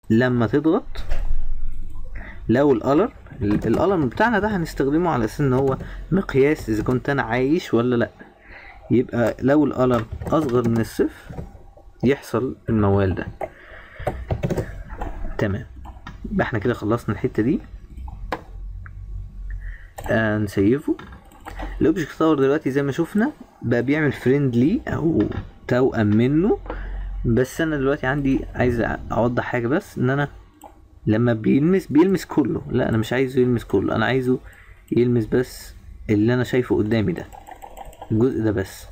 لما تضغط لو الالر الالر بتاعنا ده هنستخدمه على اساس ان هو مقياس اذا كنت انا عايش ولا لا يبقى لو الالر اصغر من الصفر يحصل الموال ده تمام يبقى احنا كده خلصنا الحته دي آه نسيفه الاوبجكت تاور دلوقتي زي ما شفنا بقى بيعمل فريندلي او توأم منه بس انا دلوقتي عندي عايز اوضح حاجه بس ان انا لما بيلمس بيلمس كله لا انا مش عايزه يلمس كله انا عايزه يلمس بس اللي انا شايفه قدامي ده الجزء ده بس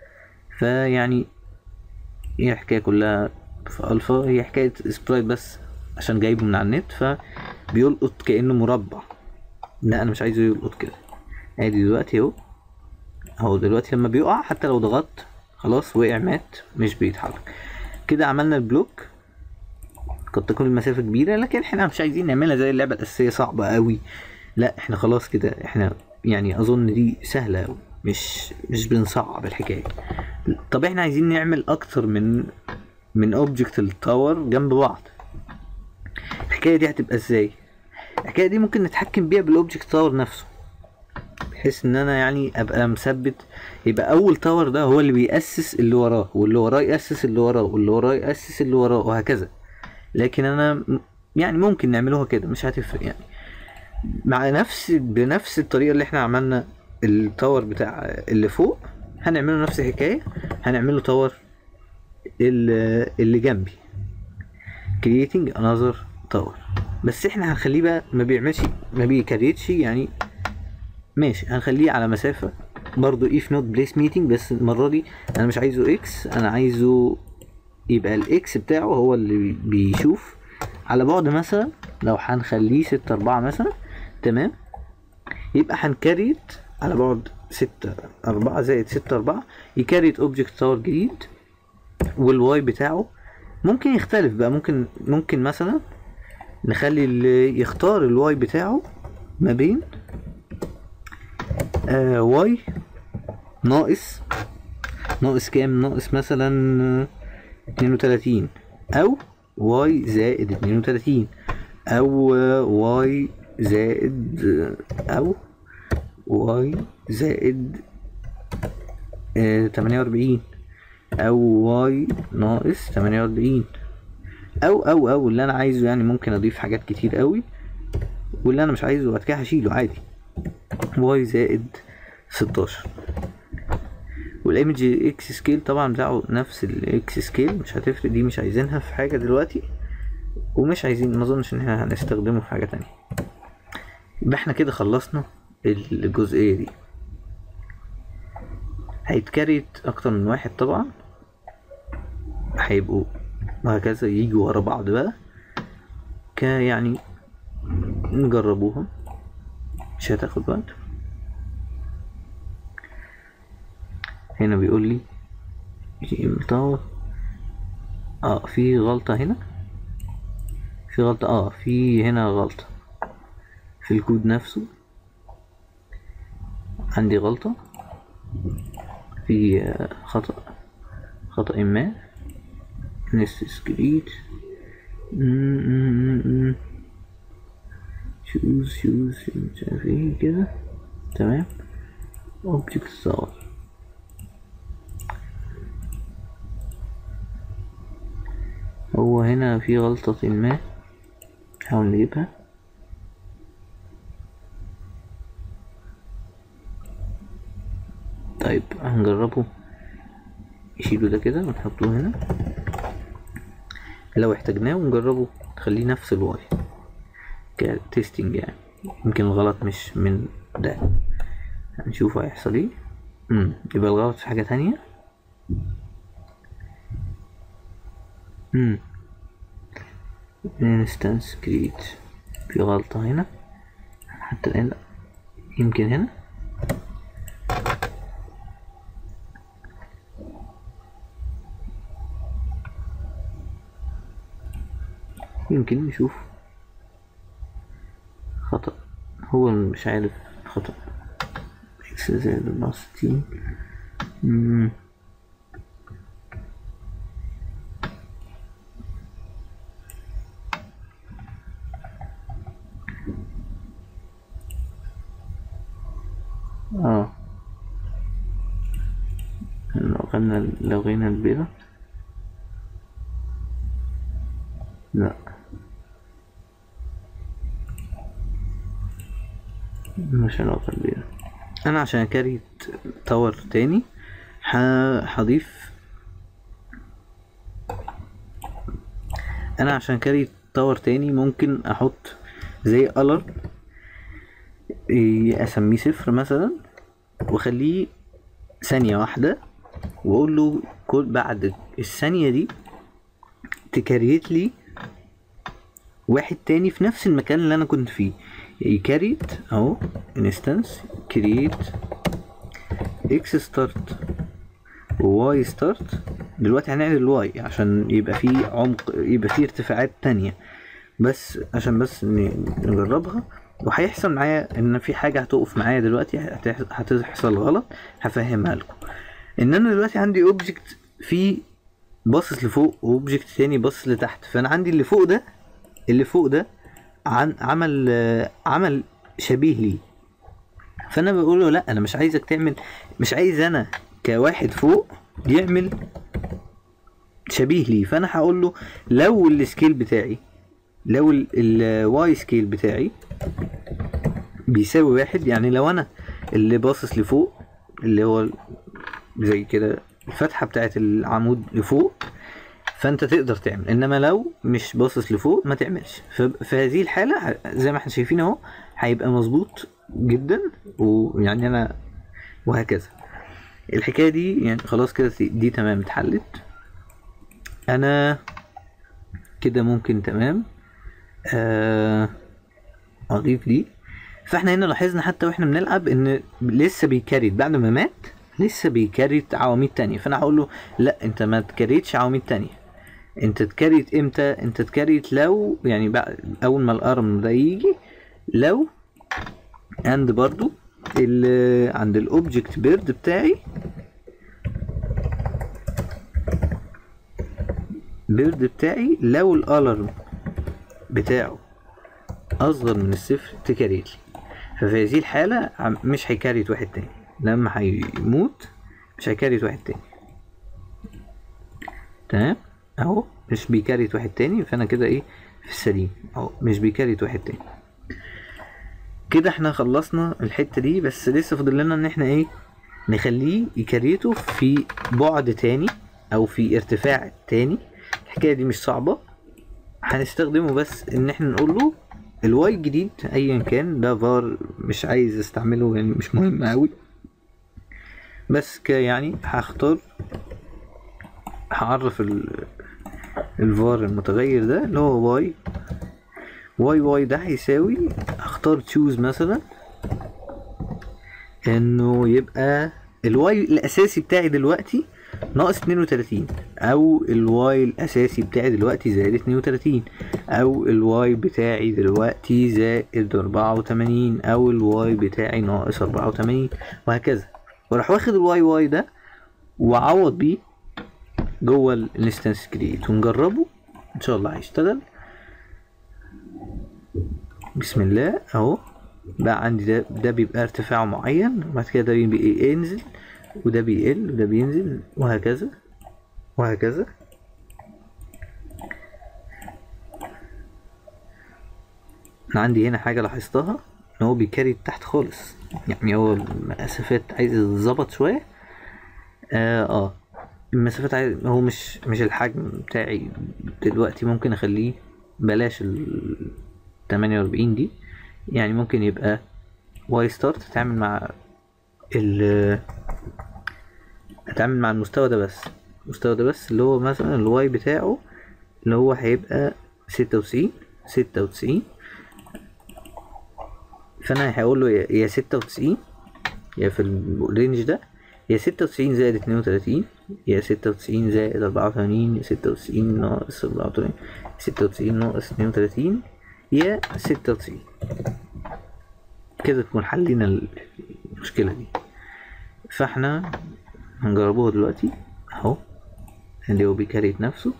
فيعني هي الحكايه كلها في الفا هي حكايه سبرايت بس عشان جايبه من على النت فبيلقط كانه مربع لا انا مش عايزه يلقط كده ادي دلوقتي اهو اهو دلوقتي لما بيقع حتى لو ضغطت خلاص وقع مات مش بيتحرك كده عملنا البلوك قد تكون المسافة كبيرة لكن احنا مش عايزين نعملها زي اللعبة الأساسية صعبة قوي لا احنا خلاص كده احنا يعني أظن دي سهلة قوي مش مش بنصعب الحكاية طب احنا عايزين نعمل أكتر من من اوبجكت التاور جنب بعض الحكاية دي هتبقى ازاي الحكاية دي ممكن نتحكم بيها بالاوبجكت تاور نفسه بحيث ان انا يعني ابقى مثبت يبقى اول تاور ده هو اللي بيأسس اللي وراه واللي وراه يأسس اللي وراه واللي وراه يأسس اللي وراه وهكذا لكن انا م- يعني ممكن نعملوها كده مش هتفرق يعني مع نفس بنفس الطريقة اللي احنا عملنا التاور بتاع اللي فوق هنعمله نفس الحكاية هنعمله تاور اللي, اللي جنبي creating another tower بس احنا هنخليه بقى ما بيعملش ما بيكريتش يعني ماشي هنخليه على مسافة برضو if not place meeting بس المرة دي انا مش عايزه اكس انا عايزه يبقى الاكس بتاعه هو اللي بيشوف على بعد مثلا لو هنخليه ستة اربعة مثلا تمام يبقى هنكريت على بعد ستة أربعة زائد ستة أربعة يكريت اوبجكت تاور جديد والواي بتاعه ممكن يختلف بقى ممكن ممكن مثلا نخلي اللي يختار الواي بتاعه ما بين آه واي ناقص ناقص كام ناقص مثلا اتنين وتلاتين او واي زائد اتنين وتلاتين او آه، واي زائد آه، او واي زائد تمانية واربعين او واي ناقص تمانية واربعين او او او اللي انا عايزه يعني ممكن اضيف حاجات كتير قوي واللي انا مش عايزه بعد كده هشيله عادي واي زائد ستاشر والايمج اكس سكيل طبعا بتاعه نفس الاكس سكيل مش هتفرق دي مش عايزينها في حاجة دلوقتي ومش عايزين ما اظنش ان احنا هنستخدمه في حاجة تانية يبقى احنا كده خلصنا الجزئية دي هيتكريت اكتر من واحد طبعا هيبقوا وهكذا يجوا ورا بعض بقى ك يعني نجربوهم مش هتاخد وقت هنا بيقول لي طاور اه في غلطة هنا في غلطة اه في هنا غلطة في الكود نفسه عندي غلطة في آه، خطأ خطأ ما نستسكريت شوز شوز مش عارف ايه كده تمام اوبجكت صور هو هنا في غلطة ما نحاول نجيبها طيب هنجربه نشيله ده كده ونحطه هنا لو احتاجناه ونجربه نخليه نفس الواي كتيستنج يعني يمكن الغلط مش من ده هنشوف هيحصل ايه امم يبقى الغلط في حاجة تانية امم instance create في غلطة هنا حتى الآن لأ. يمكن هنا يمكن نشوف خطأ هو مش عارف خطأ اكس زائد أربعة وستين مم. عملنا لغينا البيرة لا مش هنقطع البيرة انا عشان اكريت تاور تاني ح- هضيف انا عشان كاري تاور تاني ممكن احط زي الر اسميه صفر مثلا واخليه ثانية واحدة واقول له كل بعد الثانية دي تكريت لي واحد تاني في نفس المكان اللي انا كنت فيه يكريت اهو انستنس كرييت اكس ستارت وواي ستارت دلوقتي هنعمل الواي عشان يبقى فيه عمق يبقى فيه ارتفاعات تانية بس عشان بس ن- نجربها وهيحصل معايا ان في حاجة هتقف معايا دلوقتي هتح- هتحصل غلط هفهمها لكم ان انا دلوقتي عندي اوبجكت فيه باصص لفوق واوبجكت تاني باصص لتحت فانا عندي اللي فوق ده اللي فوق ده عن عمل آه، عمل شبيه ليه فانا بقول له لا انا مش عايزك تعمل مش عايز انا كواحد فوق يعمل شبيه ليه فانا هقول له لو السكيل بتاعي لو الواي سكيل بتاعي بيساوي واحد يعني لو انا اللي باصص لفوق اللي هو زي كده الفتحة بتاعت العمود لفوق فانت تقدر تعمل انما لو مش باصص لفوق ما تعملش ففي هذه الحالة ه- زي ما احنا شايفين اهو هيبقى مظبوط جدا ويعني انا وهكذا الحكاية دي يعني خلاص كده دي تمام اتحلت انا كده ممكن تمام آه، اضيف دي فاحنا هنا لاحظنا حتى واحنا بنلعب ان لسه بيكريت بعد ما مات لسه بيكريت عواميد تانية فانا هقول له لا انت ما تكريتش عواميد تانية انت تكريت امتى انت تكريت لو يعني بعد اول ما الارم ده يجي لو اند برضو ال- عند الاوبجكت بيرد بتاعي بيرد بتاعي لو الالارم بتاعه اصغر من الصفر تكريت لي ففي هذه الحالة عم- مش هيكريت واحد تاني لما هيموت مش هيكريت واحد تاني تمام اهو مش بيكريت واحد تاني فانا كده ايه في السليم اهو مش بيكريت واحد تاني كده احنا خلصنا الحتة دي بس لسه فاضل لنا ان احنا ايه نخليه يكريته في بعد تاني او في ارتفاع تاني الحكاية دي مش صعبة هنستخدمه بس ان احنا نقول له الواي الجديد ايا كان ده فار مش عايز استعمله يعني مش مهم اوي بس ك يعني هختار هعرف ال الفار المتغير ده اللي هو واي واي واي ده هيساوي اختار تشوز مثلا انه يبقى الواي الاساسي بتاعي دلوقتي ناقص 32 او الواي الاساسي بتاعي دلوقتي زائد 32 او الواي بتاعي دلوقتي زائد 84 او الواي بتاعي ناقص 84 وهكذا وراح واخد الواي واي ده وعوض بيه جوه الانستنس كريت ونجربه ان شاء الله هيشتغل بسم الله اهو بقى عندي ده ده بيبقى ارتفاع معين وبعد كده ده بيبقى ينزل وده بيقل وده بينزل وهكذا وهكذا انا عندي هنا حاجة لاحظتها ان هو بيكاري تحت خالص يعني هو المسافات عايز يتظبط شوية اه, آه. المسافات عايز هو مش مش الحجم بتاعي دلوقتي ممكن اخليه بلاش ال 48 دي يعني ممكن يبقى واي ستارت تتعامل مع ال اتعامل مع المستوى ده بس المستوى ده بس اللي هو مثلا الواي بتاعه اللي هو هيبقى ستة وتسعين ستة وتسعين فانا هقول له يا- يا ستة وتسعين يا في الرينج ده يا ستة وتسعين زائد اتنين وتلاتين يا ستة وتسعين زائد أربعة وتمانين يا ستة وتسعين ناقص أربعة وتمانين ستة وتسعين ناقص اتنين وتلاتين يا ستة وتسعين كده تكون حلينا المشكلة دي فاحنا هنجربوها دلوقتي اهو اللي هو بيكريت نفسه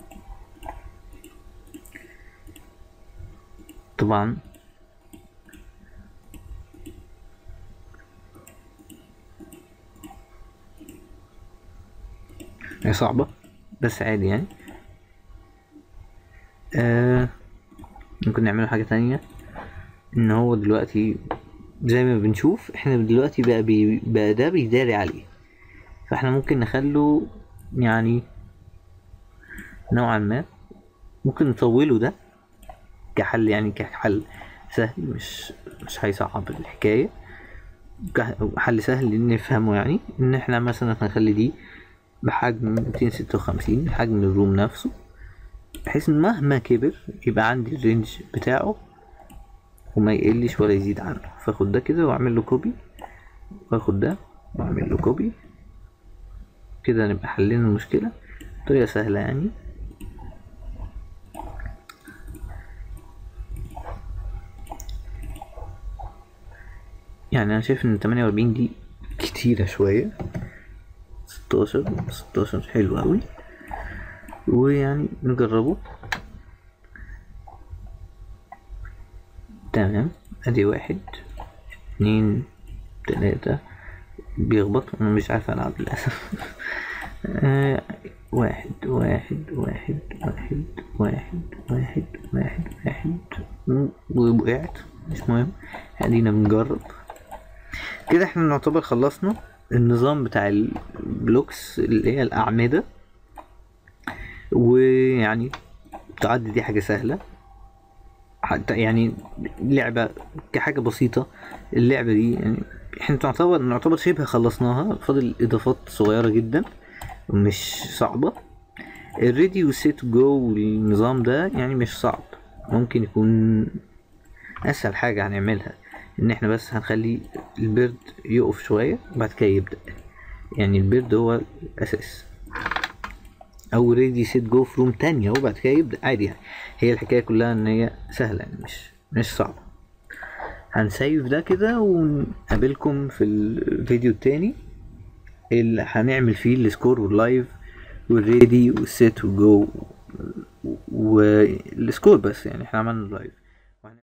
طبعا هي صعبة بس عادي يعني آه ممكن نعمله حاجة تانية ان هو دلوقتي زي ما بنشوف احنا دلوقتي بقى, بي بقى ده بيداري عليه فاحنا ممكن نخله يعني نوعا ما ممكن نطوله ده كحل يعني كحل سهل مش مش هيصعب الحكاية حل سهل نفهمه يعني ان احنا مثلا هنخلي دي بحجم ميتين ستة وخمسين حجم الروم نفسه بحيث ان مهما كبر يبقى عندي الرينج بتاعه وما يقلش ولا يزيد عنه فاخد ده كده واعمل له كوبي واخد ده واعمل له كوبي كده نبقى حلينا المشكلة بطريقة سهلة يعني يعني انا شايف ان تمانية واربعين دي كتيرة شوية ستاشر ستاشر حلو اوي ويعني نجربه تمام ادي واحد اتنين تلاتة بيخبط انا مش عارف العب للاسف آه واحد واحد واحد واحد واحد واحد واحد واحد ووقعت مش مهم ادينا بنجرب كده احنا نعتبر خلصنا النظام بتاع البلوكس اللي هي الأعمدة ويعني تعد دي حاجة سهلة حتى يعني لعبة كحاجة بسيطة اللعبة دي يعني احنا تعتبر نعتبر شبه خلصناها فاضل اضافات صغيرة جدا مش صعبة الريدي وسيت جو النظام ده يعني مش صعب ممكن يكون اسهل حاجة هنعملها ان احنا بس هنخلي البرد يقف شوية وبعد كده يبدأ يعني البرد هو الاساس او ريدي سيت جو فروم تانية وبعد كده يبدأ عادي يعني هي الحكاية كلها ان هي سهلة يعني مش مش صعبة هنسيف ده كده ونقابلكم في الفيديو التاني اللي هنعمل فيه السكور واللايف والريدي والسيت وجو والسكور بس يعني احنا عملنا اللايف